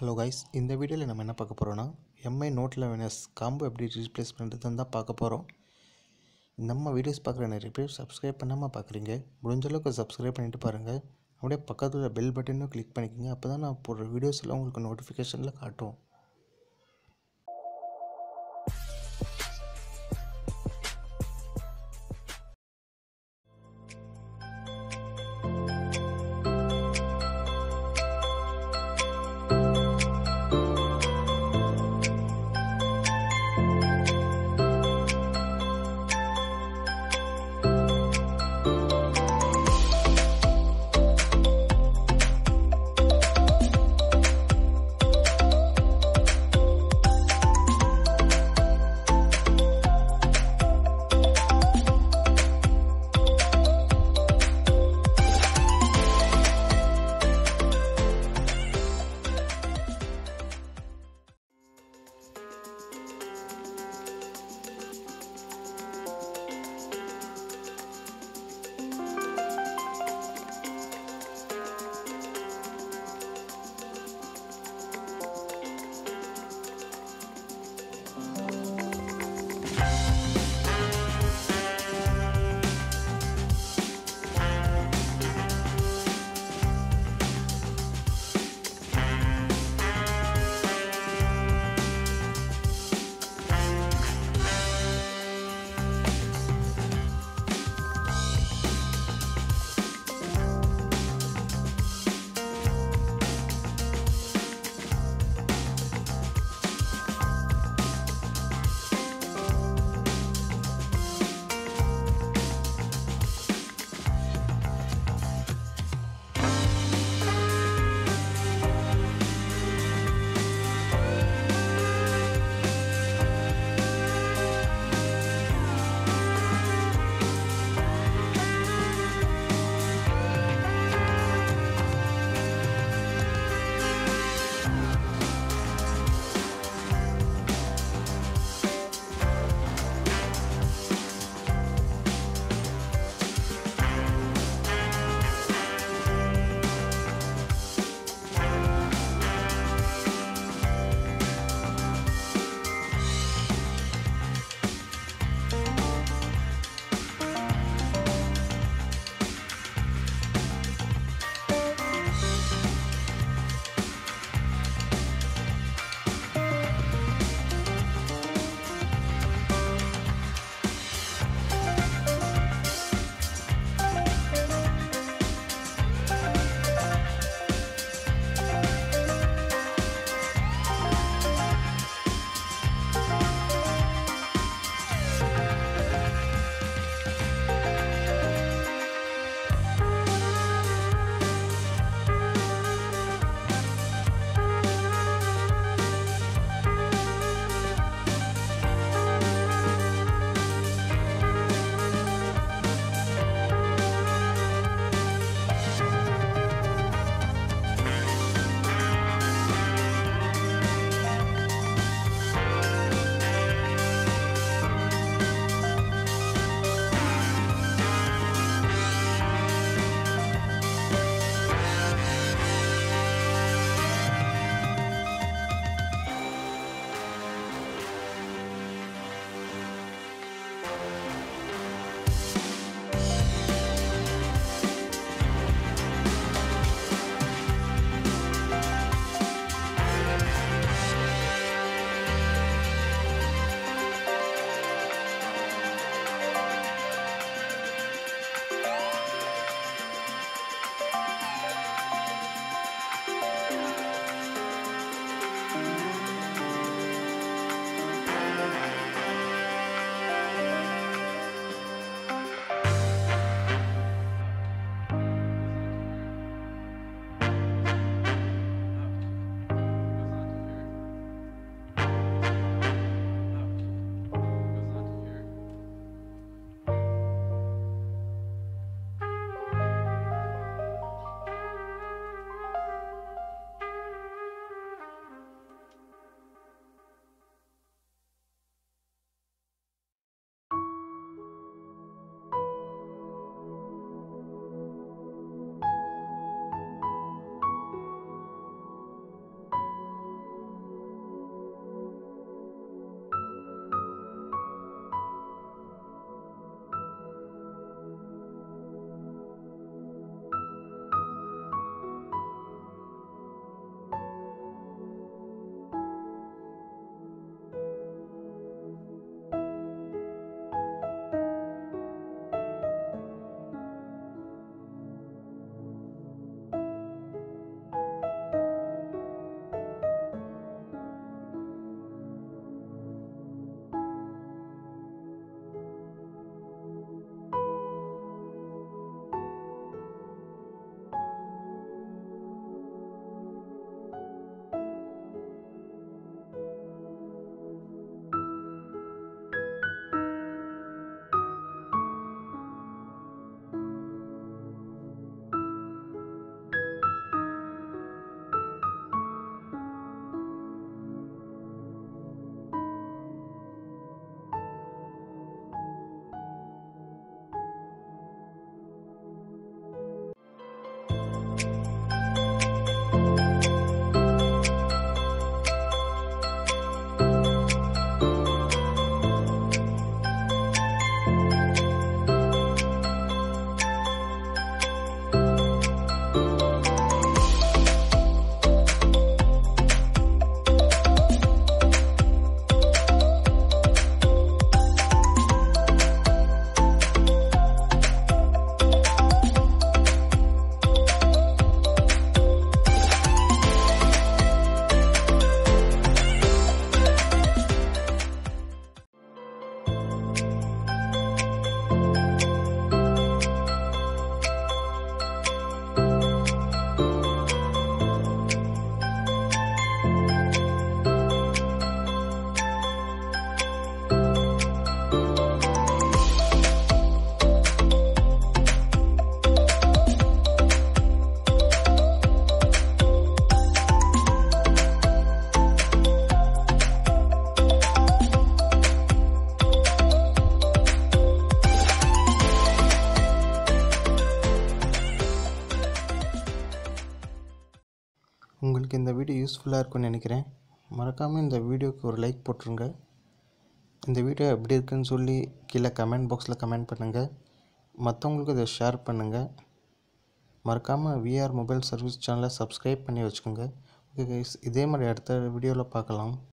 hello guys இந்த வீடியோவில் நம்ம என்ன பார்க்க போகிறோன்னா MI note eleven S combo எப்படி ரீப்ளேஸ் பண்ணுறதுன்னு தான் பார்க்க போகிறோம் நம்ம வீடியோஸ் பார்க்குற நிறைய பேர் சப்ஸ்கிரைப் பண்ணாமல் பார்க்குறீங்க முடிஞ்ச அளவுக்கு சப்ஸ்கிரைப் பண்ணிட்டு பாருங்கள் அப்படியே பக்கத்தில் பெல் பட்டனும் கிளிக் பண்ணிக்கோங்க அப்போ தான் நான் போடுற வீடியோஸ் எல்லாம் உங்களுக்கு நோட்டிஃபிகேஷனில் காட்டும் இந்த வீடியோ யூஸ்ஃபுல்லாக இருக்கும்னு நினைக்கிறேன் மறக்காமல் இந்த வீடியோக்கு ஒரு லைக் போட்டுருங்க இந்த வீடியோ எப்படி இருக்குன்னு சொல்லி கீழே கமெண்ட் பாக்ஸில் கமெண்ட் பண்ணுங்கள் மற்றவங்களுக்கு இதை ஷேர் பண்ணுங்கள் மறக்காமல் விஆர் மொபைல் சர்வீஸ் சேனலை சப்ஸ்கிரைப் பண்ணி வச்சுக்கோங்க ஓகே கைஸ் இதே மாதிரி அடுத்த வீடியோவில் பார்க்கலாம்